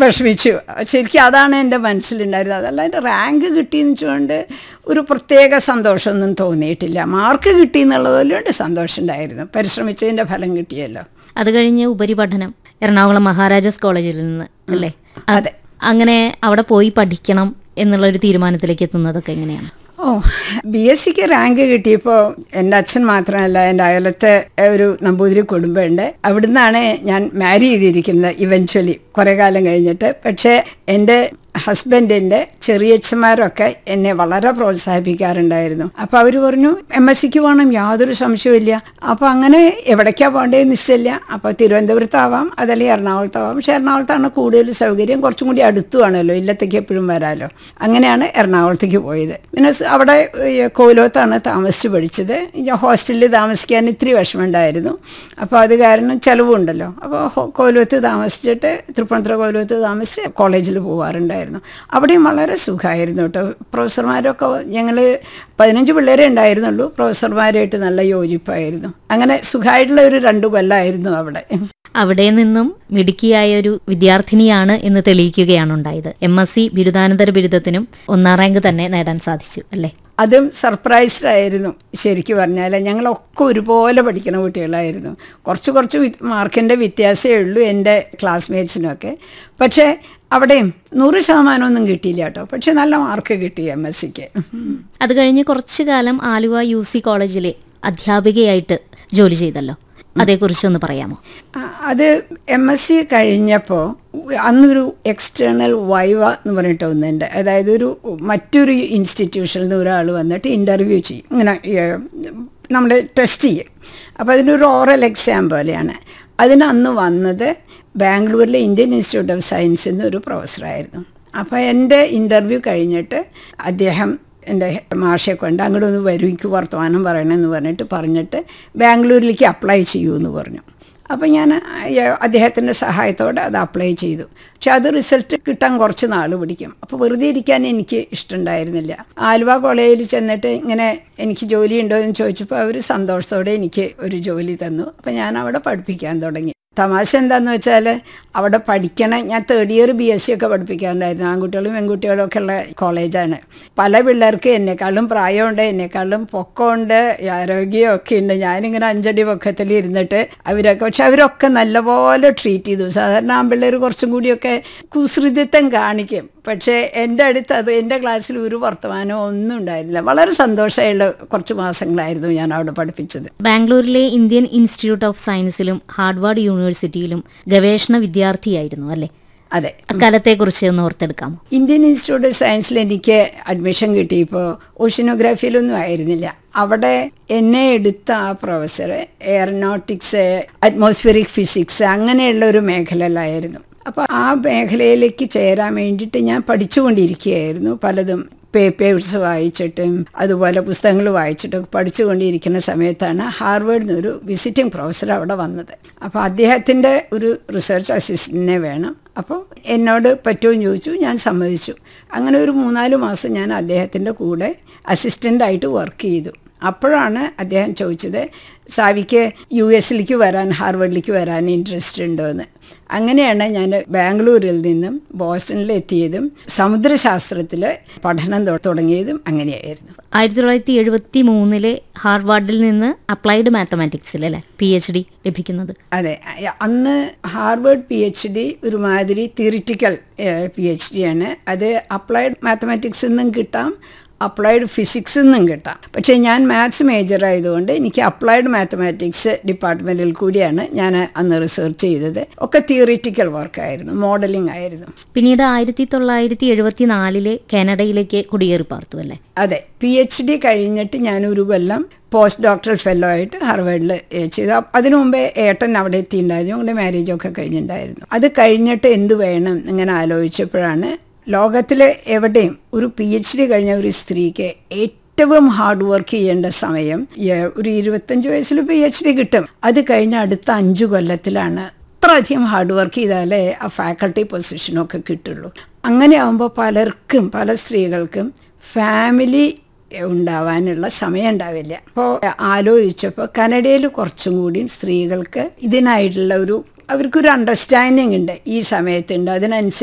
വിഷമിച്ചു ശരിക്കും അതാണ് എൻ്റെ മനസ്സിലുണ്ടായിരുന്നത് അതല്ല എൻ്റെ റാങ്ക് കിട്ടിയെന്ന് വെച്ചുകൊണ്ട് ഒരു പ്രത്യേക സന്തോഷമൊന്നും തോന്നിയിട്ടില്ല മാർക്ക് കിട്ടി എന്നുള്ളതുകൊണ്ട് സന്തോഷം ഉണ്ടായിരുന്നു പരിശ്രമിച്ചതിൻ്റെ ഫലം കിട്ടിയല്ലോ അത് കഴിഞ്ഞ് ഉപരിപഠനം എറണാകുളം മഹാരാജാസ് കോളേജിൽ നിന്ന് അല്ലേ അതെ അങ്ങനെ അവിടെ പോയി പഠിക്കണം എന്നുള്ള ഒരു തീരുമാനത്തിലേക്ക് എത്തുന്നതൊക്കെ എങ്ങനെയാണ് ഓ ബി എസ് സിക്ക് റാങ്ക് കിട്ടിയപ്പോൾ എൻ്റെ അച്ഛൻ മാത്രമല്ല എൻ്റെ അയലത്തെ ഒരു നമ്പൂതിരി കുടുംബമുണ്ട് അവിടുന്നാണ് ഞാൻ മാരി ചെയ്തിരിക്കുന്നത് ഇവൻച്വലി കുറേ കാലം കഴിഞ്ഞിട്ട് പക്ഷേ എൻ്റെ ഹസ്ബൻഡിൻ്റെ ചെറിയച്ഛന്മാരൊക്കെ എന്നെ വളരെ പ്രോത്സാഹിപ്പിക്കാറുണ്ടായിരുന്നു അപ്പോൾ അവർ പറഞ്ഞു എം എസ് സിക്ക് പോകണം യാതൊരു സംശയമില്ല അപ്പോൾ അങ്ങനെ എവിടേക്കാണ് പോകേണ്ടത് നിശ്ചയില്ല അപ്പോൾ തിരുവനന്തപുരത്താവാം അതല്ലെങ്കിൽ എറണാകുളത്താവാം പക്ഷേ എറണാകുളത്താണ് കൂടുതൽ സൗകര്യം കുറച്ചും കൂടി അടുത്തുവാണല്ലോ ഇല്ലത്തേക്ക് എപ്പോഴും വരാമല്ലോ അങ്ങനെയാണ് എറണാകുളത്തേക്ക് പോയത് പിന്നെ സ് അവിടെ ഈ കോലോത്താണ് താമസിച്ച് പഠിച്ചത് ഞാൻ ഹോസ്റ്റലിൽ താമസിക്കാൻ ഇത്തിരി വിഷമമുണ്ടായിരുന്നു അപ്പോൾ അത് കാരണം ചിലവുണ്ടല്ലോ അപ്പോൾ ഹോ- കോലോത്ത് താമസിച്ചിട്ട് തൃപ്പൂണിത്തുറ കോലോത്ത് താമസിച്ച് കോളേജിൽ പോകാറുണ്ടായിരുന്നു അവിടെയും വളരെ സുഖമായിരുന്നു കേട്ടോ പ്രൊഫസർമാരൊക്കെ ഞങ്ങൾ പതിനഞ്ച് പിള്ളേരെ ഉണ്ടായിരുന്നുള്ളൂ പ്രൊഫസർമാരായിട്ട് നല്ല യോജിപ്പായിരുന്നു അങ്ങനെ സുഖമായിട്ടുള്ള ഒരു രണ്ടു കൊല്ലമായിരുന്നു അവിടെ അവിടെ നിന്നും മിടുക്കിയായ ഒരു വിദ്യാർത്ഥിനിയാണ് എന്ന് തെളിയിക്കുകയാണ് ഉണ്ടായത് എം എസ് സി ബിരുദാനന്തര ബിരുദത്തിനും ഒന്നാം റാങ്ക് തന്നെ നേടാൻ സാധിച്ചു അല്ലേ അതും സർപ്രൈസ്ഡ് ആയിരുന്നു ശരിക്കും പറഞ്ഞാൽ ഞങ്ങളൊക്കെ ഒരുപോലെ പഠിക്കുന്ന കുട്ടികളായിരുന്നു കുറച്ച് കുറച്ച് വി- മാർക്കിൻ്റെ വ്യത്യാസമേ ഉള്ളൂ എൻ്റെ ക്ലാസ്മേറ്റ്സിനൊക്കെ പക്ഷേ അവിടെയും നൂറ് ശതമാനമൊന്നും കിട്ടിയില്ല കേട്ടോ പക്ഷേ നല്ല മാർക്ക് കിട്ടി എം എസ് സിക്ക് അത് കഴിഞ്ഞ് കുറച്ചു കാലം ആലുവ യു സി കോളേജിലെ അധ്യാപികയായിട്ട് ജോലി ചെയ്തല്ലോ അതേക്കുറിച്ചൊന്ന് പറയാമോ ആ, അത് എം എസ് സി കഴിഞ്ഞപ്പോൾ അന്നൊരു എക്സ്റ്റേണൽ വൈവ എന്ന് പറഞ്ഞിട്ട് ഒന്നുണ്ട് അതായത് ഒരു മറ്റൊരു ഇൻസ്റ്റിറ്റ്യൂഷനിൽ നിന്ന് ഒരാൾ വന്നിട്ട് ഇൻ്റർവ്യൂ ചെയ്യും ഇങ്ങനെ നമ്മൾ ടെസ്റ്റ് ചെയ്യും അപ്പോൾ അതിനൊരു ഓറൽ എക്സാം പോലെയാണ് അതിന് അന്ന് വന്നത് ബാംഗ്ലൂരിലെ ഇന്ത്യൻ ഇൻസ്റ്റിറ്റ്യൂട്ട് ഓഫ് സയൻസിൽ നിന്ന് ഒരു പ്രൊഫസറായിരുന്നു അപ്പോൾ എൻ്റെ ഇൻ്റർവ്യൂ കഴിഞ്ഞിട്ട് അദ്ദേഹം എൻ്റെ മാഷെ കൊണ്ട് അങ്ങോട്ട് ഒന്ന് വരൂ എനിക്ക് വർത്തമാനം പറയണമെന്ന് പറഞ്ഞിട്ട് പറഞ്ഞിട്ട് ബാംഗ്ലൂരിലേക്ക് അപ്ലൈ ചെയ്യൂ എന്ന് പറഞ്ഞു അപ്പോൾ ഞാൻ അദ്ദേഹത്തിൻ്റെ സഹായത്തോടെ അത് അപ്ലൈ ചെയ്തു പക്ഷെ അത് റിസൾട്ട് കിട്ടാൻ കുറച്ച് നാൾ പിടിക്കും അപ്പോൾ വെറുതെ ഇരിക്കാൻ എനിക്ക് ഇഷ്ടമുണ്ടായിരുന്നില്ല ആലുവ കോളേജിൽ ചെന്നിട്ട് ഇങ്ങനെ എനിക്ക് ജോലി ഉണ്ടോ എന്ന് ചോദിച്ചപ്പോൾ അവർ സന്തോഷത്തോടെ എനിക്ക് ഒരു ജോലി തന്നു അപ്പോൾ ഞാൻ അവിടെ പഠിപ്പിക്കാൻ തുടങ്ങി തമാശ എന്താന്ന് വെച്ചാൽ അവിടെ പഠിക്കണ ഞാൻ third year B S C ഒക്കെ പഠിപ്പിക്കാറുണ്ടായിരുന്നു ആൺകുട്ടികളും പെൺകുട്ടികളും ഒക്കെ ഉള്ള കോളേജാണ് പല പിള്ളേർക്ക് എന്നെക്കാളും പ്രായമുണ്ട് എന്നെക്കാളും പൊക്കമുണ്ട് ആരോഗ്യമൊക്കെ ഉണ്ട് ഞാനിങ്ങനെ അഞ്ചടി പൊക്കത്തിൽ ഇരുന്നിട്ട് അവരൊക്കെ പക്ഷെ അവരൊക്കെ നല്ലപോലെ ട്രീറ്റ് ചെയ്തു സാധാരണ ആൺപിള്ളേർ കുറച്ചും കൂടിയൊക്കെ കുസൃതിത്വം കാണിക്കും പക്ഷേ എൻ്റെ അടുത്ത് അത് എൻ്റെ ക്ലാസ്സിൽ ഒരു വർത്തമാനവും ഒന്നും ഉണ്ടായിരുന്നില്ല വളരെ സന്തോഷമായുള്ള കുറച്ച് മാസങ്ങളായിരുന്നു ഞാൻ അവിടെ പഠിപ്പിച്ചത് ബാംഗ്ലൂരിലെ ഇന്ത്യൻ ഇൻസ്റ്റിറ്റ്യൂട്ട് ഓഫ് സയൻസിലും ഹാർഡ്വാർഡ് യൂണിവേഴ്സിറ്റിയിലും ഗവേഷണ വിദ്യാർത്ഥിയായിരുന്നു അല്ലേ അതെ അക്കാലത്തെക്കുറിച്ച് ഒന്ന് ഓർത്തെടുക്കാമോ ഇന്ത്യൻ ഇൻസ്റ്റിറ്റ്യൂട്ട് ഓഫ് സയൻസിൽ എനിക്ക് അഡ്മിഷൻ കിട്ടിയപ്പോൾ ഓഷ്യനോഗ്രാഫിയിലൊന്നും ആയിരുന്നില്ല അവിടെ എന്നെ എടുത്ത ആ പ്രൊഫസർ എയറോനോട്ടിക്സ് അറ്റ്മോസ്ഫിയറിക് ഫിസിക്സ് അങ്ങനെയുള്ള ഒരു മേഖലയിലായിരുന്നു അപ്പോൾ ആ മേഖലയിലേക്ക് ചേരാൻ വേണ്ടിയിട്ട് ഞാൻ പഠിച്ചുകൊണ്ടിരിക്കുകയായിരുന്നു പലതും പേപ്പേഴ്സ് വായിച്ചിട്ടും അതുപോലെ പുസ്തകങ്ങൾ വായിച്ചിട്ടും പഠിച്ചുകൊണ്ടിരിക്കുന്ന സമയത്താണ് ഹാർവേഡിൽ നിന്നൊരു വിസിറ്റിംഗ് പ്രൊഫസർ അവിടെ വന്നത് അപ്പോൾ അദ്ദേഹത്തിൻ്റെ ഒരു റിസർച്ച് അസിസ്റ്റൻറ്റിനെ വേണം അപ്പോൾ എന്നോട് പറ്റുമോ എന്ന് ചോദിച്ചു ഞാൻ സമ്മതിച്ചു അങ്ങനെ ഒരു മൂന്നാല് മാസം ഞാൻ അദ്ദേഹത്തിൻ്റെ കൂടെ അസിസ്റ്റൻ്റായിട്ട് വർക്ക് ചെയ്തു അപ്പോഴാണ് അദ്ദേഹം ചോദിച്ചത് സാവിക്ക് യു എസിലേക്ക് വരാൻ ഹാർവർഡിലേക്ക് വരാൻ ഇൻട്രസ്റ്റ് ഉണ്ടോ എന്ന് അങ്ങനെയാണ് ഞാൻ ബാംഗ്ലൂരിൽ നിന്നും ബോസ്റ്റണിൽ എത്തിയതും സമുദ്രശാസ്ത്രത്തിൽ പഠനം തൊ- തുടങ്ങിയതും അങ്ങനെയായിരുന്നു ആയിരത്തി തൊള്ളായിരത്തി എഴുപത്തി മൂന്നിലെ ഹാർവാർഡിൽ നിന്ന് അപ്ലൈഡ് മാത്തമാറ്റിക്സിൽ അല്ലേ പി എച്ച് ഡി ലഭിക്കുന്നത് അതെ അ- അന്ന് ഹാർവേഡ് പി എച്ച് ഡി ഒരുമാതിരി തിയറിറ്റിക്കൽ പി എച്ച് ഡി ആണ് അത് അപ്ലൈഡ് മാത്തമാറ്റിക്സിൽ നിന്നും കിട്ടാം അപ്ലൈഡ് ഫിസിക്സിൽ നിന്നും കിട്ടാം പക്ഷേ ഞാൻ മാത്സ് മേജർ ആയതുകൊണ്ട് എനിക്ക് അപ്ലൈഡ് മാത്തമാറ്റിക്സ് ഡിപ്പാർട്ട്മെൻറ്റിൽ കൂടിയാണ് ഞാൻ അന്ന് റിസർച്ച് ചെയ്തത് ഒക്കെ തിയറിറ്റിക്കൽ വർക്കായിരുന്നു മോഡലിംഗ് ആയിരുന്നു പിന്നീട് ആയിരത്തി തൊള്ളായിരത്തി എഴുപത്തി നാലിലെ കാനഡയിലേക്ക് കുടിയേറി പാർത്തു അല്ലേ അതെ പി എച്ച് ഡി കഴിഞ്ഞിട്ട് ഞാൻ ഒരു കൊല്ലം പോസ്റ്റ് ഡോക്ടറൽ ഫെല്ലോ ആയിട്ട് ഹാർവേഡിൽ ചെയ്തു അപ്പ- അതിനു മുമ്പേ ഏട്ടൻ അവിടെ എത്തിയിട്ടുണ്ടായിരുന്നു ഞങ്ങളുടെ മാരേജൊക്കെ കഴിഞ്ഞിട്ടുണ്ടായിരുന്നു അത് കഴിഞ്ഞിട്ട് എന്ത് വേണം ഇങ്ങനെ ആലോചിച്ചപ്പോഴാണ് ലോകത്തിൽ എവിടെയും ഒരു പി എച്ച് ഡി കഴിഞ്ഞ ഒരു സ്ത്രീക്ക് ഏറ്റവും ഹാർഡ് വർക്ക് ചെയ്യേണ്ട സമയം ഏ- ഒരു ഇരുപത്തഞ്ച് വയസ്സിൽ പി എച്ച് ഡി കിട്ടും അത് കഴിഞ്ഞ അടുത്ത അഞ്ച് കൊല്ലത്തിലാണ് അത്രയധികം ഹാർഡ് വർക്ക് ചെയ്താലേ ആ ഫാക്കൾട്ടി പൊസിഷനൊക്കെ കിട്ടുള്ളൂ അങ്ങനെ ആകുമ്പോൾ പലർക്കും പല സ്ത്രീകൾക്കും ഫാമിലി ഉണ്ടാവാനുള്ള സമയം ഉണ്ടാവില്ല അപ്പോൾ ആലോചിച്ചപ്പോൾ കനഡയിൽ കുറച്ചും കൂടിയും സ്ത്രീകൾക്ക് ഇതിനായിട്ടുള്ള ഒരു അവർക്കൊരു അണ്ടർസ്റ്റാൻഡിങ് ഉണ്ട് ഈ സമയത്തുണ്ട് അതിനനുസരിച്ച്